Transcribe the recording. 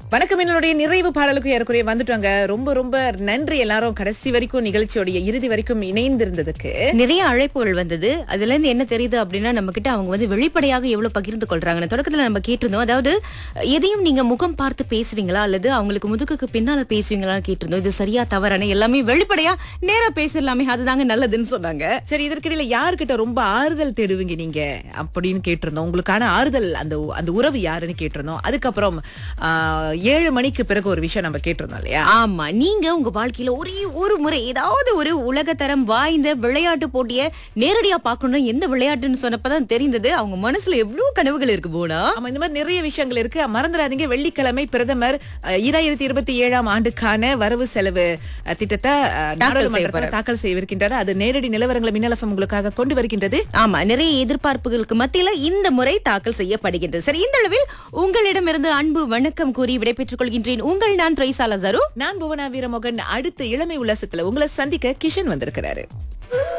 வணக்கம் என்னுடைய நிறைவு பாடலுக்கு ஏறக்குறைய வந்துட்டோங்க ரொம்ப ரொம்ப நன்றி எல்லாரும் கடைசி வரைக்கும் நிகழ்ச்சியோடைய இறுதி வரைக்கும் இணைந்திருந்ததுக்கு நிறைய அழைப்புகள் வந்தது அதுல இருந்து என்ன தெரியுது அப்படின்னா நம்ம கிட்ட அவங்க வந்து வெளிப்படையாக எவ்வளவு பகிர்ந்து கொள்றாங்க தொடக்கத்துல நம்ம கேட்டிருந்தோம் அதாவது எதையும் நீங்க முகம் பார்த்து பேசுவீங்களா அல்லது அவங்களுக்கு முதுகுக்கு பின்னால பேசுவீங்களா கேட்டிருந்தோம் இது சரியா தவறான எல்லாமே வெளிப்படையா நேரா பேசலாமே அதுதாங்க நல்லதுன்னு சொன்னாங்க சரி இதற்கிடையில யாருக்கிட்ட ரொம்ப ஆறுதல் தேடுவீங்க நீங்க அப்படின்னு கேட்டிருந்தோம் உங்களுக்கான ஆறுதல் அந்த அந்த உறவு யாருன்னு கேட்டிருந்தோம் அதுக்கப்புறம் ஆஹ், ஏழு மணிக்கு பிறகு ஒரு விஷயம் நம்ம கேட்டிருந்தோம் இல்லையா ஆமா நீங்க உங்க வாழ்க்கையில ஒரே ஒரு முறை ஏதாவது ஒரு உலகத்தரம் வாய்ந்த விளையாட்டு போட்டிய நேரடியா பார்க்கணும் எந்த விளையாட்டுன்னு சொன்னப்பதான் தெரிந்தது அவங்க மனசுல எவ்வளவு கனவுகள் இருக்கு போனா ஆமா இந்த மாதிரி நிறைய விஷயங்கள் இருக்கு மறந்துடாதீங்க வெள்ளிக்கிழமை பிரதமர் அஹ், இராயிரத்தி இருபத்தி ஏழாம் ஆண்டுக்கான வரவு செலவு அஹ், திட்டத்தை அஹ், நாடாளுமன்றத்தில் தாக்கல் செய்யவிருக்கின்றார் அது நேரடி நிலவரங்களை மின்னலஃபம் உங்களுக்காக கொண்டு வருகின்றது ஆமா நிறைய எதிர்பார்ப்புகளுக்கு மத்தியில இந்த முறை தாக்கல் செய்யப்படுகின்றது சரி இந்த அளவில் உங்களிடமிருந்து அன்பு வணக்கம் கூறி விடைபெற்றுக் கொள்கின்றேன் உங்கள் நான் த்ரைசாலா ஜரு நான் புவனா வீரமோகன் அடுத்த இளமை உல்லாசத்துல உங்களை சந்திக்க கிஷன் வந்திருக்கிறாரு